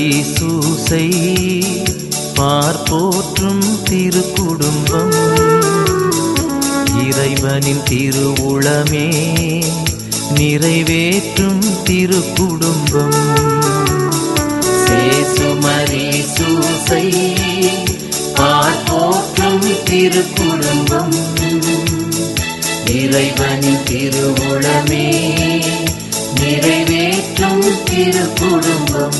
சூசை பார்ப்போற்றும் திருக்குடும்பம் இறைவனின் திருவுளமே நிறைவேற்றும் திருக்குடும்பம் சேசுமரி சூசை பார்ப்போற்றும் திருக்குடும்பம் இறைவனின் திருவுளமே நிறைவேற்றும் திருக்குடும்பம்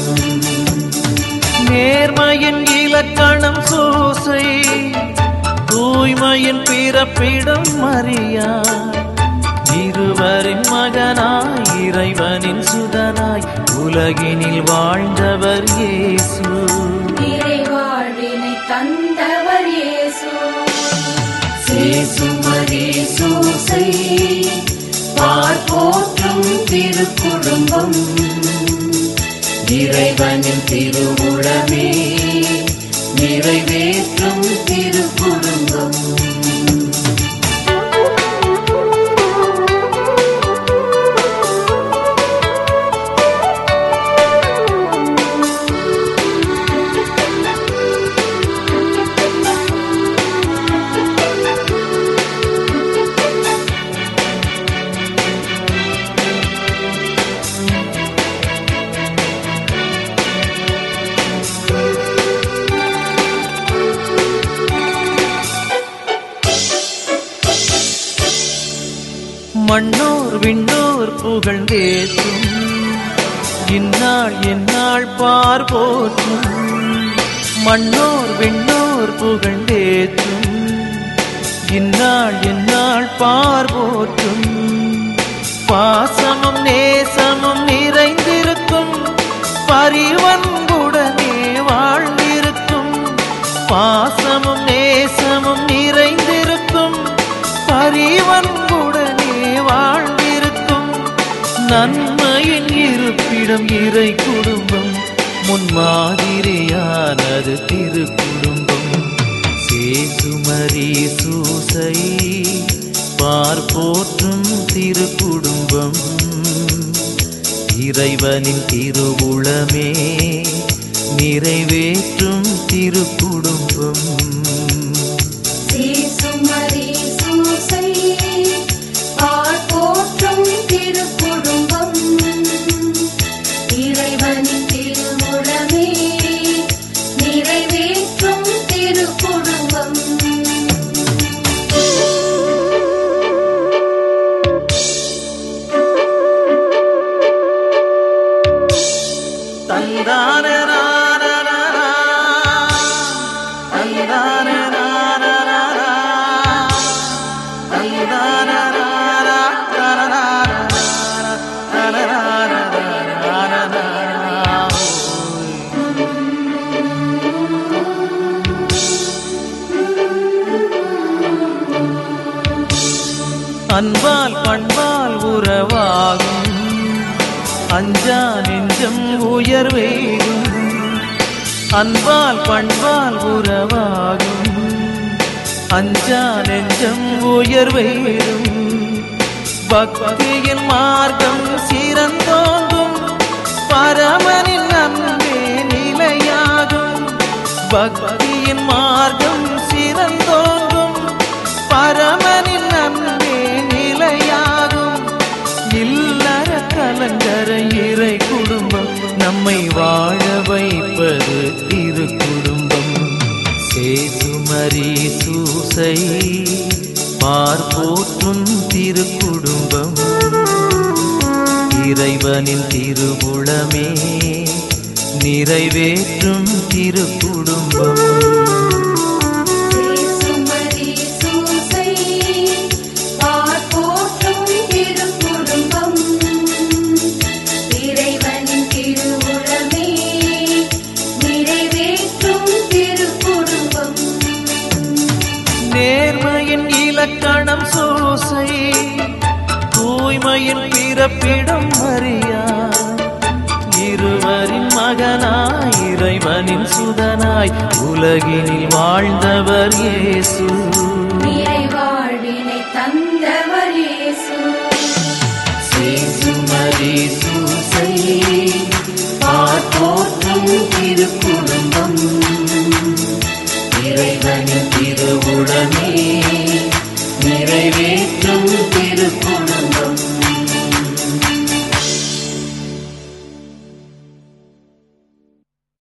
நேர்மையின் இலக்கணம் சூசை தூய்மையின் பிறப்பிடம் மரியா இருவரின் மகனாய் இறைவனின் சுதனாய் உலகினில் வாழ்ந்தவர் இயேசு நிறைவாழ்வினை தந்தவர் இயேசு சேசுமரி சூசை பார்ப்போற்றும் திருக்குடும்பம் இறைவனின் திருவுளமே நிறைவேற்றும் திருக்குடும்பம் மண்ணோர் விண்ணோர் புகழ்ந்தேற்றும் இந்நாள் எந்நாள் பார்போற்றும் மண்ணோர் விண்ணோர் புகழ்ந்தேற்றும் இந்நாள் எந்நாள் பார்போற்றும் பாசமும் நேசமும் நிறைந்திருக்கும் பரிவன்புடனே வாழ்ந்திருக்கும் பாசமும் நேசமும் நிறைந்திருக்கும் பரிவன்புடனே வாழ்ந்திருக்கும் நன்மையின் இருப்பிடம் இறை குடும்பம் முன்மாதிரியானது திரு குடும்பம் சேசுமரி சூசை பார்ப்போற்றும் திரு குடும்பம் இறைவனின் திருவுளமே நிறைவேற்றும் திரு குடும்பம் சேசுமரி சூசை பார்ப்போற்றும் திருக்குடும்பம் இறைவனின் திருவுளமே நிறைவேற்றும் திருக்குடும்பம் தந்தானே நானனனா, தந்தானே நானனனா, தந்தானே நானனனா, நானனனா, அன்பால் பண்பால் உறவாகும் அஞ்சா நெஞ்சம் உயர்வேகும் அன்பால் பண்பால் உறவாகும் அஞ்சா நெஞ்சம் உயர்வேகும் பக்தியின் மார்க்கம் சிறந்தோங்கும் பரமனின் அன்பே நிலையாகும் பக்தியின் மார்க்கம் சிறந்தோங்கும் பரமனின் அன்பே நிலையாகும் இல்லற கலங்கர இறை குடும்பம் நம்மை வாழ வைப்பது திரு குடும்பம் சேசுமரி சூசை பார்ப்போற்றும் திரு குடும்பம் இறைவனின் திருவுளமே நிறைவேற்றும் திரு குடும்பம் சேசுமரி சூசை பார்ப்போற்றும் திருக்குடும்பம் இறைவனின் திருவுளமே நிறைவேற்றும் திருக்குடும்பம் நேர்மையின் இலக்கணம் சூசை தூய்மையின் பிறப்பிடம் மரியா இருவரின் மகனாய் இறைவனின் சுதனாய் உலகினில் வாழ்ந்தவர் இயேசு நிறைவாழ்வினை தந்தவர் இயேசு சேசுமரி சூசை பார்ப்போற்றும் திருக்குடும்பம் இறைவனின் திருவுளமே